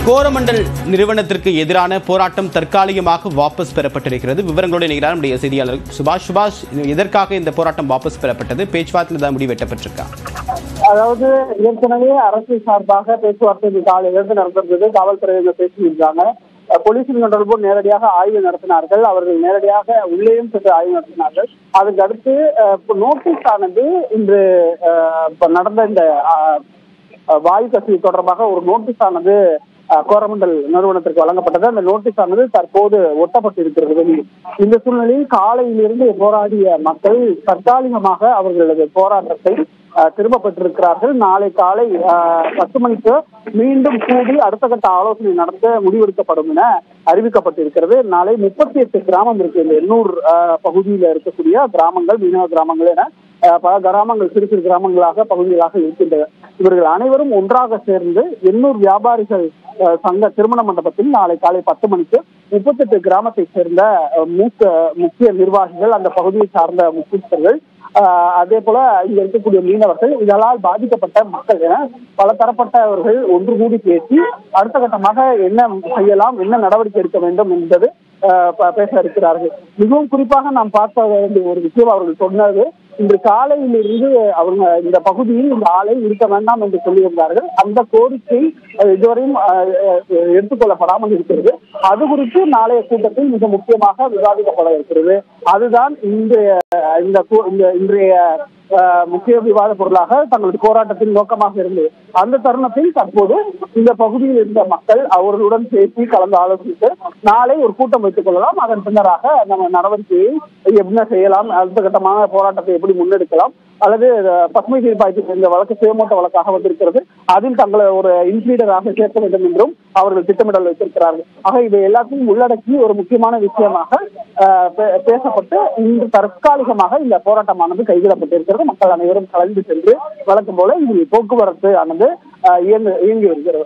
கோரமண்டல் நிறுவனத்திற்கு எதிரான போராட்டம் தற்காலிகமாக வாபஸ் பெறப்பட்டிருக்கிறது விவரங்களோடு இணைகிறார் நம்முடைய செய்தியாளர் சுபாஷ் சுபாஷ் இது எதற்காக இந்த போராட்டம் வாபஸ் பெறப்பட்டது பேச்சுவார்த்தையில் தான் முடிவு எட்டப்பட்டிருக்கா அதாவது ஏற்கனவே அரசு சார்பாக பேச்சுவார்த்தை இந்த காலையிலிருந்து நடந்திருந்தது காவல்துறையினர் பேசியிருந்தாங்க அஹ் போலீசின் கண்ட்ரோல் போர்டு நேரடியாக ஆய்வு நடத்தினார்கள் அவர்கள் நேரடியாக உள்ளேயும் சென்று ஆய்வு நடத்தினார்கள் அதுக்கு அடுத்து அஹ், இப்ப நோட்டீஸ் ஆனது இன்று அஹ், இப்ப நடந்த இந்த அஹ், அஹ், வாயு கசிவு தொடர்பாக ஒரு நோட்டீஸ் ஆனது அஹ், கோரமண்டல் நிறுவனத்திற்கு வழங்கப்பட்டது அந்த நோட்டீஸ் ஆனது தற்போது ஒட்டப்பட்டிருக்கிறது வெளியில் இந்த சூழ்நிலையில் காலையிலிருந்து போராடிய மக்கள் தற்காலிகமாக அவர்களது போராட்டத்தை அஹ், திரும்ப பெற்றிருக்கிறார்கள் நாளை காலை அஹ், பத்து மணிக்கு மீண்டும் கூடி அடுத்த கட்ட ஆலோசனை நடத்த முடிவெடுக்கப்படும் என அறிவிக்கப்பட்டிருக்கிறது நாளை முப்பத்தி எட்டு கிராமம் இருக்கு இந்த எண்ணூர் அஹ், பகுதியில இருக்கக்கூடிய கிராமங்கள் மீனவ கிராமங்கள் என அஹ், பல கிராமங்கள் சிறு சிறு கிராமங்களாக பகுதிகளாக இருக்கின்றன இவர்கள் அனைவரும் ஒன்றாக சேர்ந்து எண்ணூர் வியாபாரிகள் அஹ், சங்க திருமண மண்டபத்தில் நாளை காலை பத்து மணிக்கு முப்பத்தெட்டு கிராமத்தை சேர்ந்த அஹ், மூத்த முக்கிய நிர்வாகிகள் அந்த பகுதியை சார்ந்த முக்கியஸ்தர்கள் ஆஹ் அதே போல இங்க இருக்கக்கூடிய மீனவர்கள் இதனால் பாதிக்கப்பட்ட மக்கள் என பல தரப்பட்டவர்கள் ஒன்று கூடி பேசி அடுத்த கட்டமாக என்ன செய்யலாம் என்ன நடவடிக்கை எடுக்க வேண்டும் என்பது ஆஹ் ப- பேச இருக்கிறார்கள் மிகவும் குறிப்பாக நாம் பார்க்க வேண்டிய ஒரு விஷயம் அவர்கள் சொன்னது இன்று காலையிலிருந்து அவங்க இந்த பகுதியில் இந்த ஆலை இருக்க வேண்டாம் என்று சொல்லியிருந்தார்கள் அந்த கோரிக்கை அஹ், இதுவரையும் அஹ், அஹ், எடுத்துக்கொள்ளப்படாமல் இருக்கிறது அது குறித்து நாளைய கூட்டத்தில் மிக முக்கியமாக விவாதிக்கப்பட இருக்கிறது அதுதான் இன்றைய இந்த கூ- இந்த இன்றைய அஹ், முக்கிய விவாத பொருளாக தங்களது போராட்டத்தின் நோக்கமாக இருந்தது அந்த தருணத்தில் தற்போது இந்த பகுதியில் இருந்த மக்கள் அவர்களுடன் பேசி கலந்து ஆலோசித்து நாளை ஒரு கூட்டம் வைத்துக் கொள்ளலாம் அதன் பின்னராக நம்ம நடவடிக்கையை என்ன செய்யலாம் அடுத்த கட்டமான போராட்டத்தை எப்படி முன்னெடுக்கலாம் அல்லது அஹ், பசுமை தீர்ப்பாயத்தில் இந்த வழக்கு சுயமோட்ட வழக்காக வந்திருக்கிறது அதில் தங்களை ஒரு இன்ஸ்பீடராக சேர்க்க வேண்டும் என்றும் அவர்கள் திட்டமிடல் வைத்திருக்கிறார்கள் ஆக இதை எல்லாத்தையும் உள்ளடக்கி ஒரு முக்கியமான விஷயமாக அஹ், பே- பேசப்பட்டு இன்று தற்காலிகமாக இந்த போராட்டமானது கைவிடப்பட்டிருக்கிறது மக்கள் அனைவரும் கலந்து சென்று வழக்கம் போல இதில் போக்குவரத்து ஆனது அஹ், இயங்கு இயங்கி வருகிறது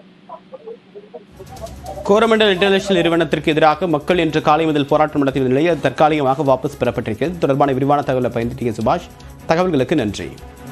கோரமண்டல் இன்டர்நேஷனல் நிறுவனத்திற்கு எதிராக மக்கள் இன்று காலை முதல் போராட்டம் நடத்திய நிலையில் அது தற்காலிகமாக வாபஸ் பெறப்பட்டிருக்கிறது இது தொடர்பான விரிவான தகவலை பயந்துட்டீங்க சுபாஷ் தகவல்களுக்கு நன்றி